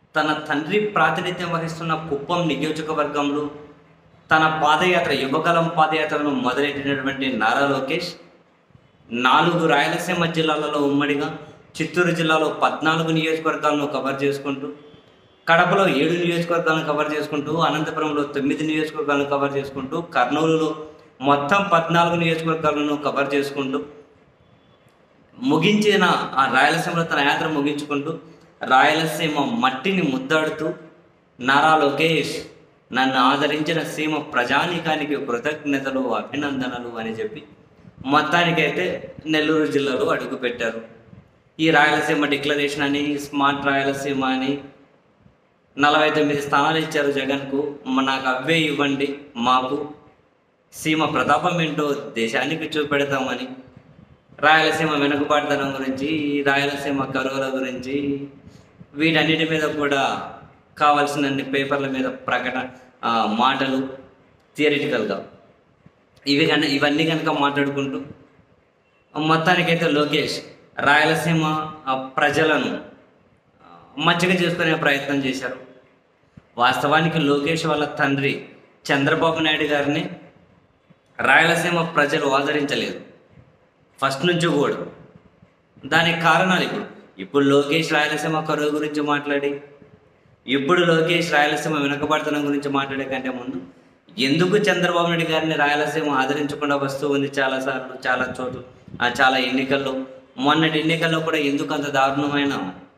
తన తండ్రి ప్రాతినిధ్యం వహిస్తున్న కుప్పం నియోజకవర్గంలో తన పాదయాత్ర యువకాలం పాదయాత్రను మొదలెట్టినటువంటి నారా లోకేష్ నాలుగు రాయలసీమ జిల్లాలలో ఉమ్మడిగా చిత్తూరు జిల్లాలో పద్నాలుగు నియోజకవర్గాలను కవర్ చేసుకుంటూ కడపలో ఏడు నియోజకవర్గాలను కవర్ చేసుకుంటూ అనంతపురంలో తొమ్మిది నియోజకవర్గాలను కవర్ చేసుకుంటూ కర్నూలులో మొత్తం పద్నాలుగు నియోజకవర్గాలను కవర్ చేసుకుంటూ ముగించిన ఆ రాయలసీమలో తన యాత్ర ముగించుకుంటూ రాయలసీమ మట్టిని ముద్దాడుతూ నారా లోకేష్ నన్ను ఆదరించిన సీమ ప్రజానీకానికి కృతజ్ఞతలు అభినందనలు అని చెప్పి మొత్తానికైతే నెల్లూరు జిల్లాలో అడుగుపెట్టారు ఈ రాయలసీమ డిక్లరేషన్ అని స్మార్ట్ రాయలసీమ అని నలభై తొమ్మిది స్థానాలు ఇచ్చారు జగన్కు మ- నాకు అవే ఇవ్వండి మాకు సీమ ప్రతాపం ఏంటో దేశానికి చూపెడతామని రాయలసీమ వెనుకబాటుతనం గురించి రాయలసీమ కరువుల గురించి వీటన్నిటి మీద కూడా కావాల్సినన్ని పేపర్ల మీద ప్రకటన ఆ, మాటలు థియరిటికల్గా ఇవి కన్నా ఇవన్నీ కనుక మాట్లాడుకుంటూ మొత్తానికైతే లోకేష్ రాయలసీమ ఆ, ప్రజలను ఆ, మచ్చిక చేసుకునే ప్రయత్నం చేశారు వాస్తవానికి లోకేష్ వాళ్ళ తండ్రి చంద్రబాబు నాయుడు గారిని రాయలసీమ ప్రజలు ఆదరించలేదు ఫస్ట్ నుంచి కూడా దానికి కారణాలు ఇప్పుడు ఇప్పుడు లోకేష్ రాయలసీమ కరువు గురించి మాట్లాడి ఇప్పుడు లోకేష్ రాయలసీమ వెనుకబడతనం గురించి మాట్లాడే కంటే ముందు ఎందుకు చంద్రబాబు నాయుడు గారిని రాయలసీమ ఆదరించకుండా వస్తూ ఉంది చాలాసార్లు చాలా చోట్ల ఆ చాలా ఎన్నికల్లో మొన్నటి ఎన్నికల్లో కూడా ఎందుకు అంత దారుణమైన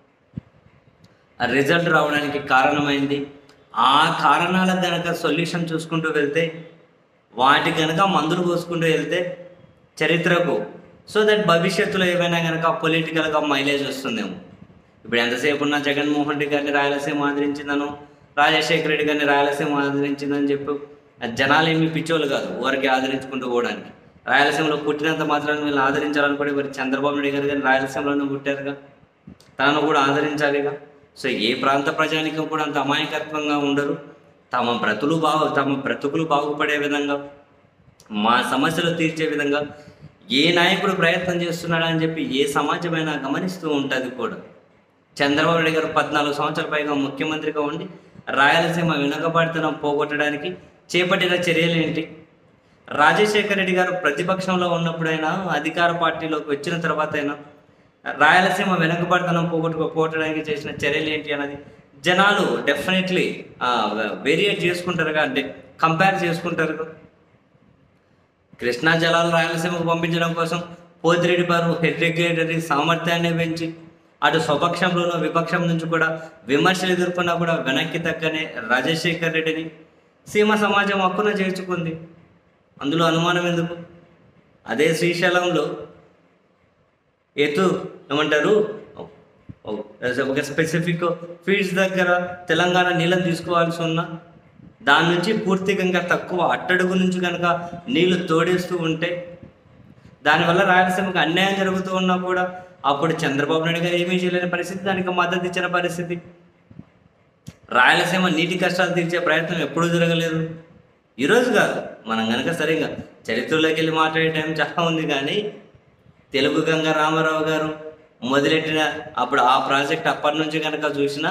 రిజల్ట్ రావడానికి కారణమైంది ఆ కారణాలకు కనుక సొల్యూషన్ చూసుకుంటూ వెళ్తే వాటి కనుక మందులు పోసుకుంటూ వెళ్తే చరిత్రకు సో దట్ భవిష్యత్తులో ఏమైనా కనుక పొలిటికల్గా మైలేజ్ వస్తుందేమో ఇప్పుడు ఎంతసేపు ఉన్న జగన్మోహన్ రెడ్డి గారిని రాయలసీమ ఆదరించిందను రాజశేఖర రెడ్డి గారిని రాయలసీమ ఆదరించిందని చెప్పి ఆ జనాలు ఏమి పిచ్చోళ్ళు కాదు ఊరికి ఆదరించుకుంటూ పోవడానికి రాయలసీమలో పుట్టినంత మాత్రాన్ని వీళ్ళు ఆదరించాలనుకుంటే మరి చంద్రబాబు నాయుడు గారు కానీ రాయలసీమలోనే పుట్టారుగా తనను కూడా ఆదరించాలిగా సో ఏ ప్రాంత ప్రజానికం కూడా అంత అమాయకత్వంగా ఉండరు తమ బ్రతులు బాగు తమ బ్రతుకులు బాగుపడే విధంగా మా సమస్యలు తీర్చే విధంగా ఏ నాయకుడు ప్రయత్నం చేస్తున్నాడని చెప్పి ఏ సమాజమైనా గమనిస్తూ ఉంటుంది కూడా చంద్రబాబు నాయుడు గారు పద్నాలుగు సంవత్సరాల పైగా ముఖ్యమంత్రిగా ఉండి రాయలసీమ వెనుకబడితనం పోగొట్టడానికి చేపట్టిన చర్యలు ఏంటి రాజశేఖర రెడ్డి గారు ప్రతిపక్షంలో ఉన్నప్పుడైనా అధికార పార్టీలోకి వచ్చిన తర్వాత అయినా రాయలసీమ వెనుకబడితనం పోగొట్టుకో పోగొట్టడానికి చేసిన చర్యలు ఏంటి అన్నది జనాలు డెఫినెట్లీ వేరియేట్ చేసుకుంటారుగా అంటే కంపేర్ చేసుకుంటారుగా కృష్ణా జలాలు రాయలసీమకు పంపించడం కోసం పోతిరెడ్డి వారు హెడ్రిగేటరీ సామర్థ్యాన్ని పెంచి అటు స్వపక్షంలోనూ విపక్షం నుంచి కూడా విమర్శలు ఎదుర్కొన్నా కూడా వెనక్కి తగ్గనే రాజశేఖర్ రెడ్డిని సీమ సమాజం హక్కున చేర్చుకుంది అందులో అనుమానం ఎందుకు అదే శ్రీశైలంలో ఎత్తు ఏమంటారు ఒక స్పెసిఫిక్ ఫీల్డ్స్ దగ్గర తెలంగాణ నీళ్ళని తీసుకోవాల్సి ఉన్నా దాని నుంచి పూర్తిగా ఇంకా తక్కువ అట్టడుగు నుంచి కనుక నీళ్లు తోడేస్తూ ఉంటే దానివల్ల రాయలసీమకు అన్యాయం జరుగుతూ ఉన్నా కూడా అప్పుడు చంద్రబాబు నాయుడు గారు ఏమీ చేయలేని పరిస్థితి దానికి మద్దతు ఇచ్చిన పరిస్థితి రాయలసీమ నీటి కష్టాలు తీర్చే ప్రయత్నం ఎప్పుడూ జరగలేదు ఈరోజు కాదు మనం కనుక సరిగా చరిత్రలోకి వెళ్ళి మాట్లాడే టైం చాలా ఉంది కానీ తెలుగు గంగ రామారావు గారు మొదలెట్టిన అప్పుడు ఆ ప్రాజెక్ట్ అప్పటి నుంచి కనుక చూసినా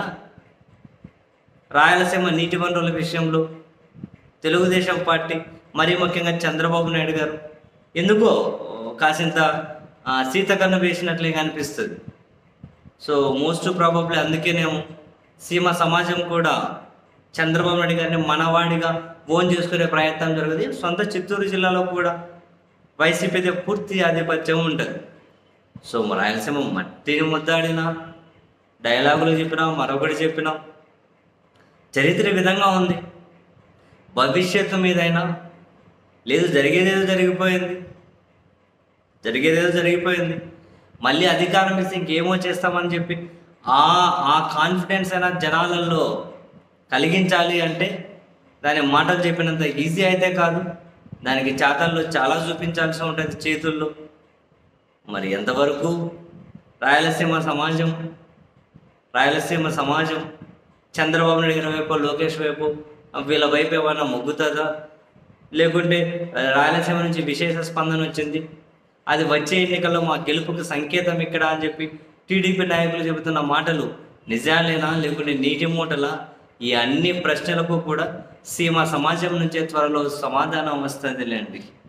రాయలసీమ నీటి వనరుల విషయంలో తెలుగుదేశం పార్టీ మరీ ముఖ్యంగా చంద్రబాబు నాయుడు గారు ఎందుకో కాసింత ఆ, సీతకన్ను వేసినట్లే అనిపిస్తుంది సో మోస్ట్ ప్రాబబ్లీ అందుకేనేమో సీమ సమాజం కూడా చంద్రబాబు నాయుడు గారిని మనవాడిగా ఓన్ చేసుకునే ప్రయత్నం జరుగుతుంది సొంత చిత్తూరు జిల్లాలో కూడా వైసీపీదే పూర్తి ఆధిపత్యం ఉంటుంది సో మన రాయలసీమ మట్టిని ముద్దాడినా డైలాగులు చెప్పినా మరొకటి చెప్పినా చరిత్ర ఈ విధంగా ఉంది భవిష్యత్తు మీదైనా లేదు జరిగేదేదో జరిగిపోయింది జరిగేదేదో జరిగిపోయింది మళ్ళీ అధికారం ఇస్తే ఇంకేమో చేస్తామని చెప్పి ఆ ఆ కాన్ఫిడెన్స్ అయినా జనాలలో కలిగించాలి అంటే దాని మాటలు చెప్పినంత ఈజీ అయితే కాదు దానికి చాతల్లో చాలా చూపించాల్సి ఉంటుంది చేతుల్లో మరి ఎంతవరకు రాయలసీమ సమాజం రాయలసీమ సమాజం చంద్రబాబు నాయుడు గారి వైపు లోకేష్ వైపు వీళ్ళ వైపు ఏమైనా మొగ్గుతుందా లేకుంటే రాయలసీమ నుంచి విశేష స్పందన వచ్చింది అది వచ్చే ఎన్నికల్లో మా గెలుపుకు సంకేతం ఇక్కడ అని చెప్పి టీడీపీ నాయకులు చెబుతున్న మాటలు నిజాలేనా లేకుంటే నీటి మూటలా ఈ అన్ని ప్రశ్నలకు కూడా సీమ సమాజం నుంచే త్వరలో సమాధానం వస్తుందిలేండి